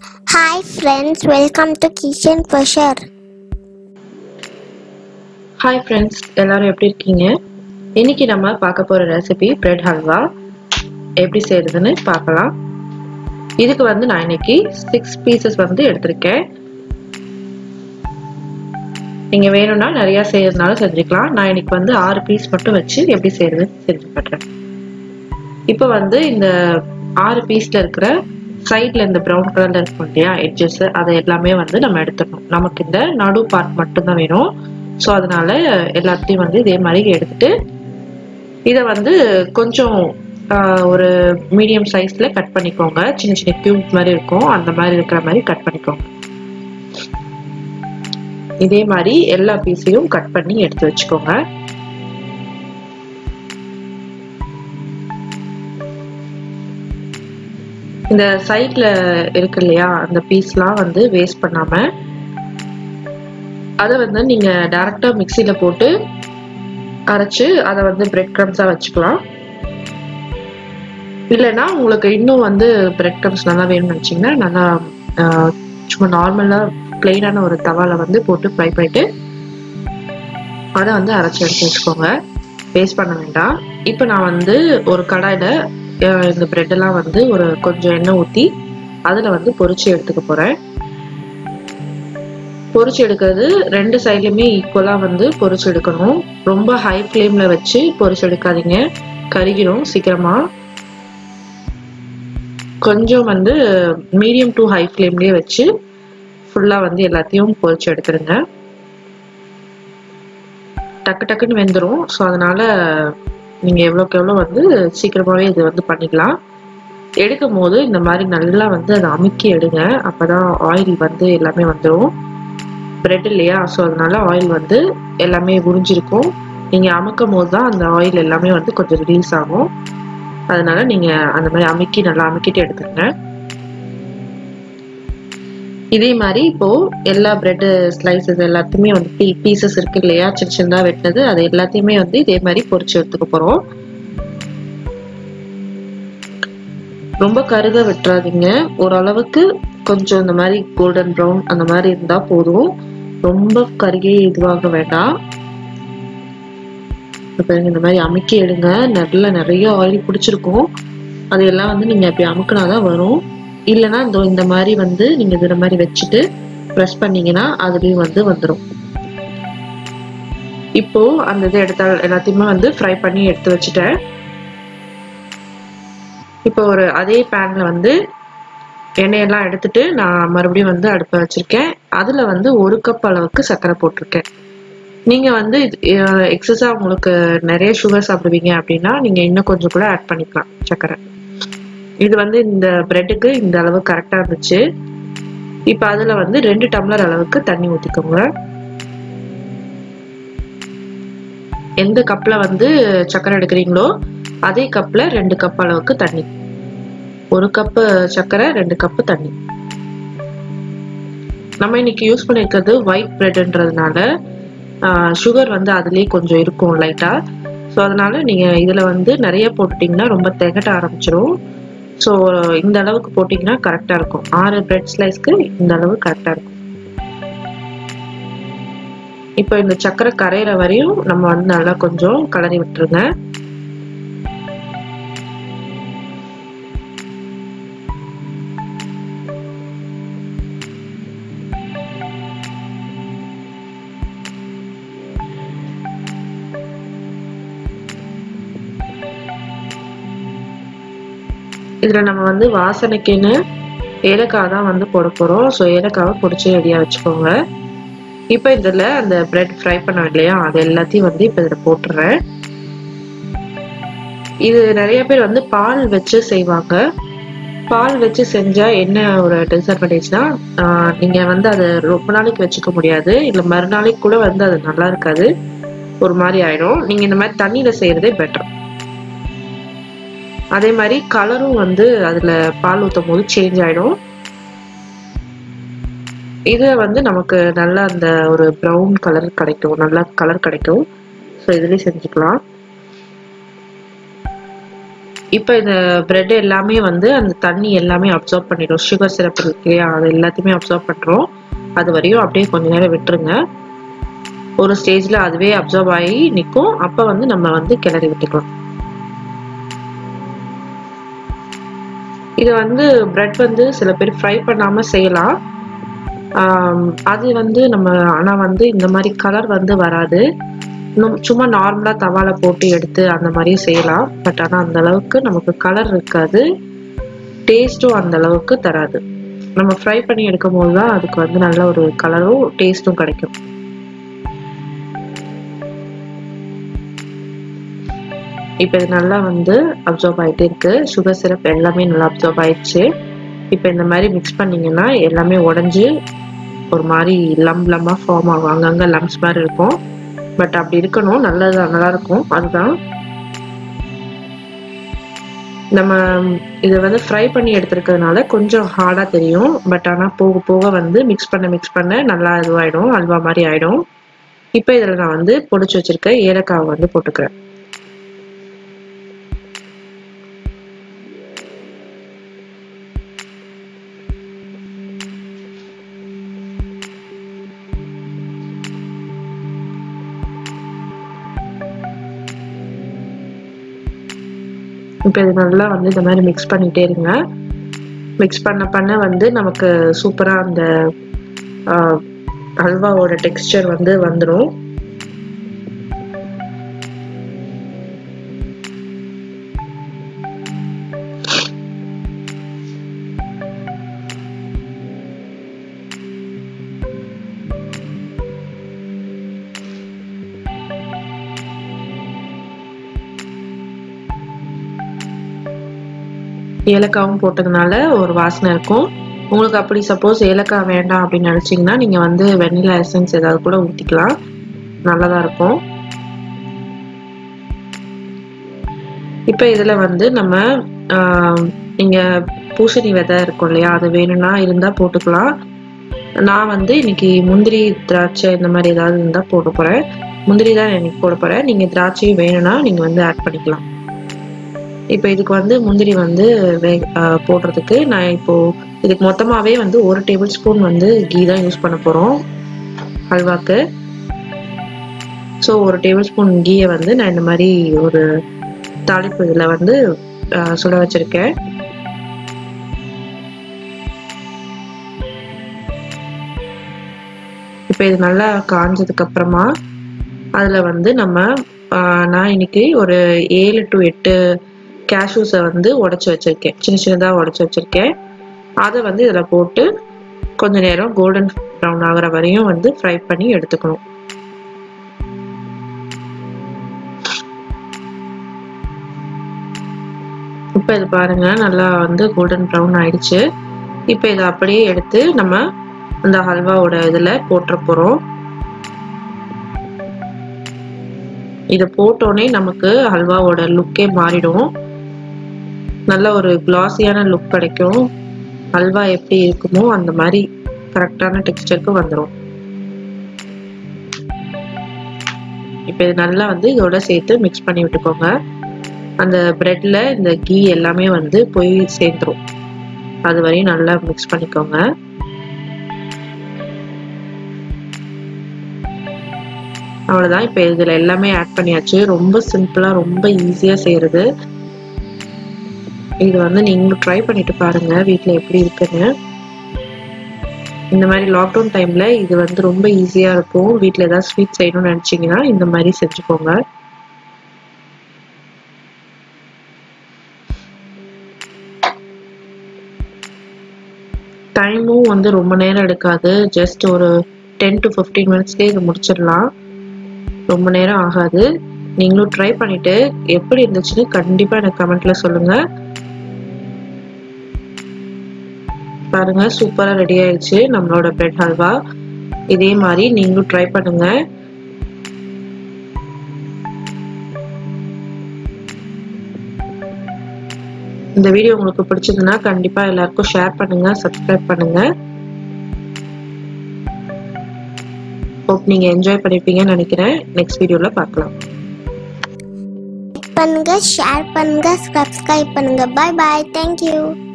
Hi friends, welcome to Kitchen Pusher. Hi friends எல்லாரும் எப்படி இருக்கீங்க இன்னைக்கு நம்ம பார்க்க போகிற ரெசிபி பிரெட் ஹல்வா எப்படி செய்யறதுன்னு பார்க்கலாம் இதுக்கு வந்து நான் இன்னைக்கு சிக்ஸ் பீசஸ் வந்து எடுத்திருக்கேன் நீங்கள் வேணும்னா நிறையா செய்யறதுனால செஞ்சுக்கலாம் நான் இன்னைக்கு வந்து ஆறு பீஸ் மட்டும் வச்சு எப்படி செய்யறதுன்னு செஞ்சு காட்டுறேன் இப்போ வந்து இந்த ஆறு பீஸில் இருக்கிற சைடில் இந்த ப்ரௌன் கலரில் இருக்கும் இல்லையா எட்ஜஸ் அதை எல்லாமே வந்து நம்ம எடுத்துடணும் நமக்கு இந்த நடு பார்ட் மட்டும்தான் வேணும் ஸோ அதனால எல்லாத்தையும் வந்து இதே மாதிரி எடுத்துட்டு இதை வந்து கொஞ்சம் ஒரு மீடியம் சைஸில் கட் பண்ணிக்கோங்க சின்ன சின்ன கியூப் மாதிரி இருக்கும் அந்த மாதிரி இருக்கிற மாதிரி கட் பண்ணிக்கோங்க இதே மாதிரி எல்லா பீஸையும் கட் பண்ணி எடுத்து வச்சுக்கோங்க இந்த சைட்ல இருக்கு இல்லையா அந்த பீஸ்லாம் வந்து வேஸ்ட் பண்ணாம அதை வந்து நீங்க டைரக்டா மிக்சியில போட்டு அரைச்சு அதை வந்து பிரெட் க்ரம்ஸா வச்சுக்கலாம் இல்லைன்னா உங்களுக்கு இன்னும் வந்து பிரெட் க்ரம்ஸ் நல்லா வேணும்னு நினச்சிங்கன்னா நல்லா சும்மா நார்மலாக பிளெயினான ஒரு தவால வந்து போட்டு ஃப்ரை பண்ணிட்டு அதை வந்து அரைச்சி எடுத்து வச்சுக்கோங்க வேஸ்ட் பண்ண வேண்டாம் இப்போ நான் வந்து ஒரு கடாயில் இந்த பிரெட்டெல்லாம் வந்து ஒரு கொஞ்சம் எண்ணெய் ஊற்றி அதில் வந்து பொறிச்சு எடுத்துக்க போகிறேன் பொறிச்சு எடுக்கிறது ரெண்டு சைட்லையுமே ஈக்குவலாக வந்து பொறிச்சு எடுக்கணும் ரொம்ப ஹை ஃப்ளேமில் வச்சு பொறிச்சு எடுக்காதீங்க கருகிரும் சீக்கிரமாக கொஞ்சம் வந்து மீடியம் டு ஹை ஃப்ளேம்லேயே வச்சு ஃபுல்லாக வந்து எல்லாத்தையும் பொறிச்சு எடுத்துருங்க டக்கு டக்குன்னு வெந்துடும் ஸோ அதனால் நீங்கள் எவ்வளோக்கு எவ்வளோ வந்து சீக்கிரமாகவே இது வந்து பண்ணிக்கலாம் எடுக்கும் போது இந்த மாதிரி நல்லா வந்து அதை அமுக்கி எடுங்க அப்போ தான் ஆயில் வந்து எல்லாமே வந்துடும் பிரெட் இல்லையா ஸோ அதனால ஆயில் வந்து எல்லாமே உறிஞ்சிருக்கும் நீங்கள் அமுக்கும் போது தான் அந்த ஆயில் எல்லாமே வந்து கொஞ்சம் ரிலீஸ் ஆகும் அதனால நீங்கள் அந்த மாதிரி அமுக்கி நல்லா அமுக்கிட்டு எடுத்துருங்க இதே மாதிரி இப்போ எல்லா பிரெட் ஸ்லைசஸ் எல்லாத்தையுமே வந்து பீ பீசஸ் இருக்கு இல்லையா சின்ன சின்னதாக வெட்டினது அது எல்லாத்தையுமே வந்து இதே மாதிரி பொறிச்சு எடுத்துக்க போகிறோம் ரொம்ப கருக விட்டுறாதீங்க ஓரளவுக்கு கொஞ்சம் இந்த மாதிரி கோல்டன் ப்ரௌன் அந்த மாதிரி இருந்தால் போதும் ரொம்ப கருகே இதுவாக வேண்டாம் இப்போ இந்த மாதிரி அமுக்கி எடுங்க நல்ல நிறைய ஆயில் பிடிச்சிருக்கும் அதையெல்லாம் வந்து நீங்கள் அப்படி அமுக்கினாதான் வரும் இல்லைன்னா இந்த இந்த மாதிரி வந்து நீங்கள் இதில் மாதிரி வச்சுட்டு ப்ரெஸ் பண்ணீங்கன்னா அதுலேயும் வந்து வந்துடும் இப்போ அந்த இதை எடுத்த எல்லாத்தையுமே வந்து ஃப்ரை பண்ணி எடுத்து வச்சுட்டேன் இப்போ ஒரு அதே பேன்ல வந்து எண்ணெயெல்லாம் எடுத்துட்டு நான் மறுபடியும் வந்து அடுப்பை வச்சிருக்கேன் அதுல வந்து ஒரு கப் அளவுக்கு சர்க்கரை போட்டிருக்கேன் நீங்க வந்து எக்ஸஸா உங்களுக்கு நிறைய சுகர் சாப்பிடுவீங்க அப்படின்னா நீங்க இன்னும் கொஞ்சம் கூட ஆட் பண்ணிக்கலாம் சர்க்கரை இது வந்து இந்த பிரெட்டுக்கு இந்த அளவு கரெக்டா இருந்துச்சு இப்ப அதுல வந்து ரெண்டு டம்ளர் அளவுக்கு தண்ணி ஊத்திக்கோங்க எந்த கப்ல வந்து சர்க்கரை எடுக்கிறீங்களோ அதே கப்ல ரெண்டு கப் அளவுக்கு தண்ணி ஒரு கப்பு சர்க்கரை ரெண்டு கப்பு தண்ணி நம்ம இன்னைக்கு யூஸ் பண்ணிருக்கிறது ஒயிட் பிரெட்ன்றதுனால சுகர் வந்து அதுலேயே கொஞ்சம் இருக்கும் லைட்டா ஸோ அதனால நீங்க இதுல வந்து நிறைய போட்டுட்டீங்கன்னா ரொம்ப திகட்ட ஆரம்பிச்சிடும் ஸோ இந்த அளவுக்கு போட்டிங்கன்னா கரெக்டாக இருக்கும் ஆறு பிரெட் ஸ்லைஸ்க்கு இந்த அளவு கரெக்டாக இருக்கும் இப்போ இந்த சக்கரை கரையிற வரையும் நம்ம வந்து நல்லா கொஞ்சம் கலரி விட்டுருங்க இதில் நம்ம வந்து வாசனைக்குன்னு ஏலக்காய் தான் வந்து போட போகிறோம் ஸோ ஏலக்காவை பிடிச்சி ரெடியாக வச்சுக்கோங்க இப்போ இதில் அந்த பிரெட் ஃப்ரை பண்ண இல்லையா அது எல்லாத்தையும் வந்து இப்போ இதில் போட்டுறேன் இது நிறைய பேர் வந்து பால் வச்சு செய்வாங்க பால் வச்சு செஞ்சால் என்ன ஒரு டிஸ்அட்வான்டேஜ்னா நீங்கள் வந்து அதை ரொம்ப நாளைக்கு வச்சுக்க முடியாது இல்லை மறுநாளைக்கு கூட வந்து அது நல்லா இருக்காது ஒரு மாதிரி ஆயிடும் நீங்கள் இந்த மாதிரி தண்ணியில் செய்கிறதே பெட்டர் அதே மாதிரி கலரும் வந்து அதில் பால் ஊற்றும் போது சேஞ்ச் ஆகிடும் இது வந்து நமக்கு நல்லா அந்த ஒரு ப்ரௌன் கலர் கிடைக்கும் நல்லா கலர் கிடைக்கும் ஸோ இதுலேயே செஞ்சுக்கலாம் இப்போ இந்த பிரெட் எல்லாமே வந்து அந்த தண்ணி எல்லாமே அப்சர்வ் பண்ணிடும் சுகர் சிரப் இருக்கு இல்லையா அது எல்லாத்தையுமே அப்சர்வ் பண்ணுறோம் அது வரையும் அப்படியே கொஞ்ச நேரம் விட்டுருங்க ஒரு ஸ்டேஜில் அதுவே அப்சர்வ் ஆகி நிற்கும் அப்போ வந்து நம்ம வந்து கிளறி விட்டுக்கலாம் இது வந்து பிரெட் வந்து சில பேர் ஃப்ரை பண்ணாமல் செய்யலாம் அது வந்து நம்ம ஆனால் வந்து இந்த மாதிரி கலர் வந்து வராது இன்னும் சும்மா நார்மலாக தவால போட்டு எடுத்து அந்த மாதிரியும் செய்யலாம் பட் ஆனால் அந்த அளவுக்கு நமக்கு கலர் இருக்காது டேஸ்ட்டும் அந்த அளவுக்கு தராது நம்ம ஃப்ரை பண்ணி எடுக்கும் போது தான் அதுக்கு வந்து நல்ல ஒரு கலரும் டேஸ்ட்டும் கிடைக்கும் இப்போ இது நல்லா வந்து அப்சர்வ் ஆகிட்டே இருக்கு சுகர் சிரப் எல்லாமே நல்லா அப்சர்வ் ஆயிடுச்சு இப்போ இந்த மாதிரி மிக்ஸ் பண்ணிங்கன்னா எல்லாமே உடஞ்சி ஒரு மாதிரி லம் லம்மாக ஃபார்ம் ஆகும் அங்கங்கே லம்ஸ் மாதிரி இருக்கும் பட் அப்படி இருக்கணும் நல்லதா நல்லா இருக்கும் அதுதான் நம்ம இதை வந்து ஃப்ரை பண்ணி எடுத்துருக்கிறதுனால கொஞ்சம் ஹார்டாக தெரியும் பட் ஆனால் போக போக வந்து மிக்ஸ் பண்ண மிக்ஸ் பண்ண நல்லா இதுவாகிடும் அல்வா மாதிரி ஆகிடும் இப்போ இதில் நான் வந்து பொடிச்சு வச்சிருக்க ஏலக்காவை வந்து போட்டுக்கிறேன் இப்போ இது நல்லா வந்து இந்த மாதிரி மிக்ஸ் பண்ணிகிட்டே இருங்க மிக்ஸ் பண்ண பண்ண வந்து நமக்கு சூப்பராக அந்த அல்வாவோட டெக்ஸ்டர் வந்து வந்துடும் ஏலக்காவும் போட்டதுனால ஒரு வாசனை இருக்கும் உங்களுக்கு அப்படி சப்போஸ் ஏலக்காய் வேண்டாம் அப்படின்னு நினச்சிங்கன்னா நீங்கள் வந்து வெண்ணிலா எசன்ஸ் ஏதாவது கூட ஊற்றிக்கலாம் நல்லதாக இருக்கும் இப்போ இதில் வந்து நம்ம இங்கே பூசணி விதை இருக்கும் இல்லையா அது வேணும்னா இருந்தால் போட்டுக்கலாம் நான் வந்து இன்னைக்கு முந்திரி திராட்சை இந்த மாதிரி ஏதாவது இருந்தால் போட போகிறேன் முந்திரி தான் இன்னைக்கு போட போகிறேன் நீங்கள் திராட்சையும் வேணும்னா நீங்கள் வந்து ஆட் பண்ணிக்கலாம் இப்போ இதுக்கு வந்து முந்திரி வந்து வே போடுறதுக்கு நான் இப்போது இதுக்கு மொத்தமாகவே வந்து ஒரு டேபிள் ஸ்பூன் வந்து கீ தான் யூஸ் பண்ண போகிறோம் ஹல்வாக்கு ஸோ ஒரு டேபிள் ஸ்பூன் கீயை வந்து நான் இந்த மாதிரி ஒரு தாளிப்பு இதில் வந்து சுட வச்சுருக்கேன் இப்போ இது நல்லா காஞ்சதுக்கு அப்புறமா அதில் வந்து நம்ம நான் இன்னைக்கு ஒரு ஏழு டு எட்டு கேஷ்யூஸை வந்து உடச்சி வச்சுருக்கேன் சின்ன சின்னதாக உடச்சி வச்சுருக்கேன் அதை வந்து இதில் போட்டு கொஞ்ச நேரம் கோல்டன் ப்ரௌன் ஆகிற வரையும் வந்து ஃப்ரை பண்ணி எடுத்துக்கணும் இப்போ இது பாருங்க நல்லா வந்து கோல்டன் ப்ரௌன் ஆயிடுச்சு இப்போ இதை அப்படியே எடுத்து நம்ம அந்த ஹல்வாவோட இதில் போட்டுற போகிறோம் இதை போட்டோடனே நமக்கு ஹல்வாவோட லுக்கே மாறிடும் நல்ல ஒரு கிளாஸியான லுக் கிடைக்கும் ஹல்வா எப்படி இருக்குமோ அந்த மாதிரி கரெக்டான டெக்ஸ்டருக்கு வந்துடும் இப்போ இது நல்லா வந்து இதோட சேர்த்து மிக்ஸ் பண்ணி விட்டுக்கோங்க அந்த பிரெட்ல இந்த கீ எல்லாமே வந்து போய் சேர்ந்துரும் அது வரையும் நல்லா மிக்ஸ் பண்ணிக்கோங்க அவ்வளோதான் இப்போ இதில் எல்லாமே ஆட் பண்ணியாச்சு ரொம்ப சிம்பிளாக ரொம்ப ஈஸியாக செய்கிறது இது வந்து நீங்களும் ட்ரை பண்ணிட்டு பாருங்க வீட்டில் எப்படி இருக்குன்னு இந்த மாதிரி லாக்டவுன் டைமில் இது வந்து ரொம்ப ஈஸியாக இருக்கும் வீட்டில் ஏதாவது ஸ்வீட் செய்யணும்னு நினச்சிங்கன்னா இந்த மாதிரி செஞ்சுக்கோங்க டைமும் வந்து ரொம்ப நேரம் எடுக்காது ஜஸ்ட் ஒரு டென் டு ஃபிஃப்டீன் மினிட்ஸ்லேயே இது முடிச்சிடலாம் ரொம்ப நேரம் ஆகாது நீங்களும் ட்ரை பண்ணிட்டு எப்படி இருந்துச்சுன்னு கண்டிப்பாக எனக்கு கமெண்ட்ல சொல்லுங்க பாருங்க சூப்பராக ரெடி ஆயிடுச்சு நம்மளோட பிரெட் ஹல்வா இதே மாதிரி நீங்களும் ட்ரை பண்ணுங்க இந்த வீடியோ உங்களுக்கு பிடிச்சதுன்னா கண்டிப்பா எல்லாருக்கும் ஷேர் பண்ணுங்க சப்ஸ்கிரைப் பண்ணுங்க ஹோப் நீங்க என்ஜாய் பண்ணிருப்பீங்கன்னு நினைக்கிறேன் நெக்ஸ்ட் வீடியோல பார்க்கலாம் பண்ணுங்க ஷேர் பண்ணுங்க சப்ஸ்கிரைப் பண்ணுங்க பாய் பாய் தேங்க்யூ